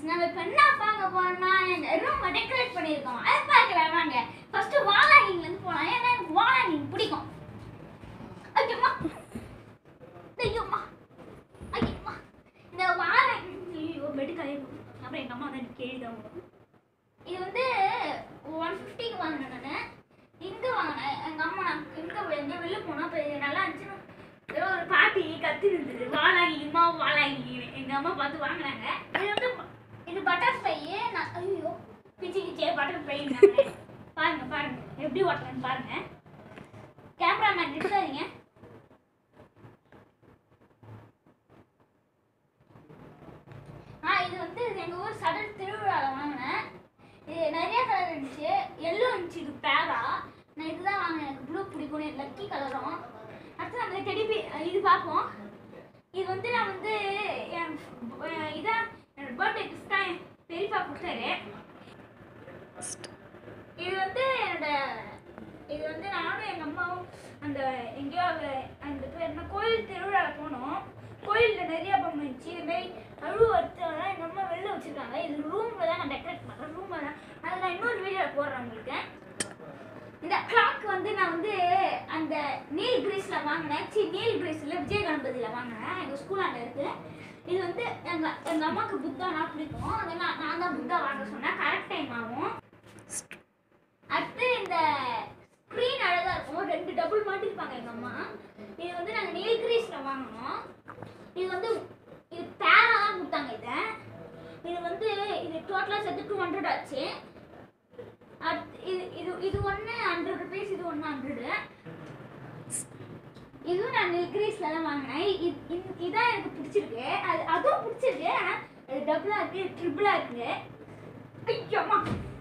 நம்ம இப்போ என்ன பார்க்க போறோம்னா இந்த ரூம் டெக்கரேட் பண்ணியிருக்கோம் அதை பார்க்கலாம் வாங்க ஃபர்ஸ்ட் வாலாங்கிங்ல இருந்து போலாம் ஏன்னா எனக்கு வாலாங்கிங் பிடிக்கும் ஐயம்மா ஐயம்மா ஐயம்மா இந்த வாலாங்கிங் ஐயோ பெட் கலையும் அப்புறம் எங்கள் அம்மா வந்து கேள்விதான் வரும் இது வந்து ஒன் ஃபிஃப்டிக்கு வாங்கினேன் நான் இங்கே வாங்கினேன் எங்கள் அம்மா நான் இங்கே எங்கே வெளில போனால் இப்போ இது நல்லா இருந்துச்சுன்னா ஏதோ ஒரு பாட்டி கத்தி இருந்தது வாழாங்கிமா வாழாங்கி எங்கள் அம்மா பார்த்து வாங்கினாங்க இது வந்து இது பட்டர்ஃப்ளை நான் ஐயோ பிச்சு கிச்சே பட்டர்ஃப்ளை பாருங்க பாருங்க எப்படி ஓட்டலன்னு பாருங்க கேமராமேன் நிறுத்தாதீங்க ஆ இது வந்து எங்கள் ஊர் சடல் திருவிழாவில் வாங்கினேன் இது நிறைய கலர் இருந்துச்சு எல்லோ இருந்துச்சு இது பேரா நான் இதுதான் வாங்கினேன் எனக்கு ப்ளூ பிடிக்கும் எனக்கு லக்கி கலரும் அடுத்து நம்ம டெடி இது பார்ப்போம் இது வந்து நான் வந்து என் அஹ் இதான் என்னோட பர்த்டே கிஃப்ட் தான் என் பெரியப்பா கொடுத்தாரு இது வந்து என்னோட இது வந்து நானும் எங்கள் அம்மாவும் அந்த எங்கேயோ அவ- அந்த பேர் என்ன கோயில் திருவிழாவில் போனோம் கோயிலில் நிறைய பொம்மை இருந்துச்சு இது மாதிரி அழுவு வறுத்தெல்லாம் எங்கள் அம்மா வெளில வச்சுருக்காங்க இது ரூமில் தான் நான் டெக்கரேட் பண்ணுறேன் ரூமில் தான் அதை நான் இன்னொரு வீடியோவில் போடுறேன் உங்களுக்கு இந்த கிளாக் வந்து நான் வந்து அந்த நீல் கிரீஸ்ல வாங்கினேன் சி நீல் கிரீஸ்ல விஜய் கணபதியில வாங்கினேன் எங்க ஸ்கூலாண்ட இருக்கு இது வந்து எங்க எங்க அம்மாவுக்கு புத்தானா பிடிக்கும் அதெல்லாம் நான் தான் புத்தா வாங்க சொன்னேன் கரெக்ட் டைம் ஆகும் அடுத்து இந்த ஸ்க்ரீன் அழகா இருக்கும் ரெண்டு டபுள் மாட்டிருப்பாங்க எங்க அம்மா இது வந்து நாங்க நீல் கிரீஸ்ல வாங்கினோம் இது வந்து இது பேரா தான் கொடுத்தாங்க இதை இது வந்து இது டோட்டலாக சேர்த்து டூ ஹண்ட்ரட் ஆச்சு அடுத்து இது இது இது ஒன்று ஹண்ட்ரட் ருபீஸ் இது ஒன்று ஹண்ட்ரடு இதுவும் நான் கிரீஸ்ல தான் வாங்கினேன் இது இது- இதான் எனக்கு பிடிச்சிருக்கு அது அதுவும் பிடிச்சிருக்கு ஆனால் அது டபுளாக இருக்கு ட்ரிபிளாக இருக்கு ஐயோம்மா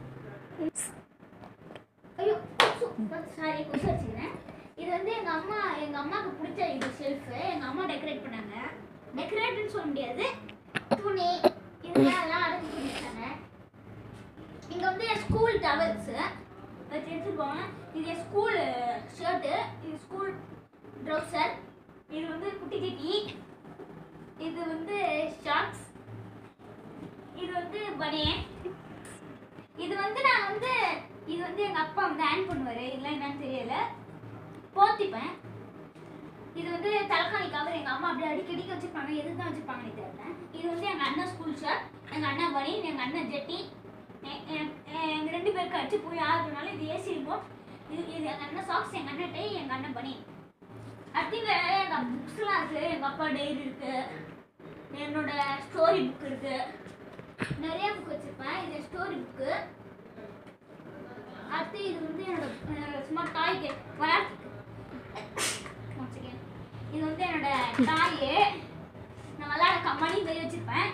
ஐயோ சாரி கொசு வச்சுக்கிறேன் இது வந்து எங்கள் அம்மா எங்கள் அம்மாவுக்கு பிடிச்ச இது ஷெல்ஃபு எங்கள் அம்மா டெக்கரேட் பண்ணாங்க டெக்கரேட்னு சொல்ல முடியாது துணி இதெல்லாம் அதெல்லாம் அடங்கி பண்ணிட்டாங்க இங்க வந்து என் ஸ்கூல் டவல்ஸ் வச்சு எடுத்துருக்கோங்க இது என் ஸ்கூல் ஷர்ட்டு இது ஸ்கூல் ட்ரௌசர் இது வந்து குட்டி கிட்டி இது வந்து ஷார்ட்ஸ் இது வந்து பனியன் இது வந்து நான் வந்து இது வந்து எங்க அப்பா வந்து ஹேண்ட் பண்ணுவாரு இதெல்லாம் என்னன்னு தெரியல போத்திப்பேன் இது வந்து தலகாணி கவர் எங்க அம்மா அப்படியே அடிக்கடிக்கு வச்சிருப்பாங்க எதுக்கு தான் வச்சிருப்பாங்கன்னு தெரியல இது வந்து எங்க அண்ணன் ஸ்கூல் ஷர்ட் எங்க அண்ணன் பனியன் எங்க அண்ணன் ஜெட்டி எ- எ- எ- எங்க ரெண்டு பேருக்கு அடிச்சு போய் ஆறுனால இது ஏசி ரிமோட் இது இது எங்க அண்ணன் சாக்ஸ் எங்க அண்ணன் டை எங்க அண்ணன் பனி அடுத்து இங்க எங்க புக்ஸ்லாம் இருக்கு எங்க அப்பா டைரி இருக்கு என்னோட ஸ்டோரி புக் இருக்கு நிறைய புக் வச்சிருப்பேன் இது ஸ்டோரி புக்கு அடுத்து இது வந்து என்னோட என்னோட சும்மா டாய்க்கு விளையாட்டு Once again. இது வந்து என்னோட டாய் நான் விளையாட கம்மணி போய் வச்சிருப்பேன்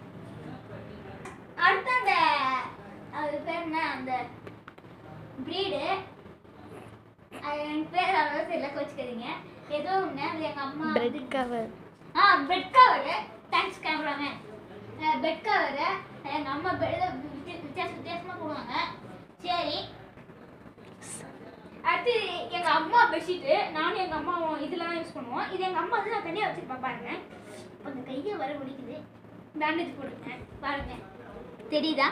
அடுத்து அந்த அது பேர் என்ன அந்த பிரீடு அது என் பேர் அவ்வளோ தெரியல கோச்சுக்காதீங்க ஏதோ ஒன்று அது எங்கள் அம்மா பிரெட் கவர் ஆ bed cover thanks cameraman bed cover எங்கள் அம்மா பெட் வித்தியாச வித்தியாசமாக போடுவாங்க சரி அடுத்து எங்க அம்மா பெட்ஷீட்டு நானும் எங்க அம்மாவும் இதெல்லாம் யூஸ் பண்ணுவோம் இது எங்க அம்மா வந்து நான் தனியாக வச்சிருப்பேன் பாருங்க அந்த கையை வர முடிக்குது பேண்டேஜ் போட்டுருக்கேன் பாருங்க தெரியுதா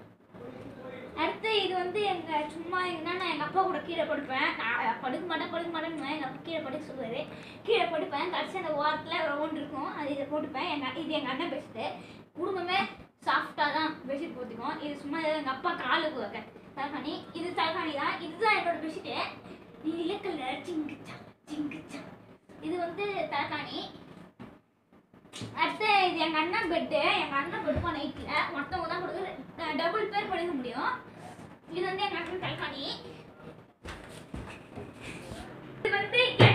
அடுத்து இது வந்து எங்க சும்மா எங்கன்னா நான் எங்க அப்பா கூட கீழே படுப்பேன் நான் படுக்க மாட்டேன் படுக்க மாட்டேன்னு எங்க அப்பா கீழே படுக்க சொல்லுவாரு கீழே படுப்பேன் கடைசி அந்த ஓரத்துல ரவுண்ட் இருக்கும் அது இதை போட்டுப்பேன் எங்க இது எங்க அண்ணன் பெட்ஷீட்டு குடும்பமே சாஃப்டா தான் பெட்ஷீட் போட்டுக்கும் இது சும்மா ஏதோ எங்க அப்பா காலுக்கு வைக்க தலகாணி இது தலகாணி தான் இதுதான் என்னோட பெட்ஷீட்டு இலக்கல்ல சிங்குச்சா சிங்குச்சா இது வந்து தலகாணி அடுத்து இது எங்க அண்ணன் பெட்டு எங்க அண்ணன் படுப்பா நைட்ல மொத்தவங்க தான் படுக்க டபுள் பேர் படுக்க முடியும் இது வந்து எங்க அண்ணன் தலகாணி இது வந்து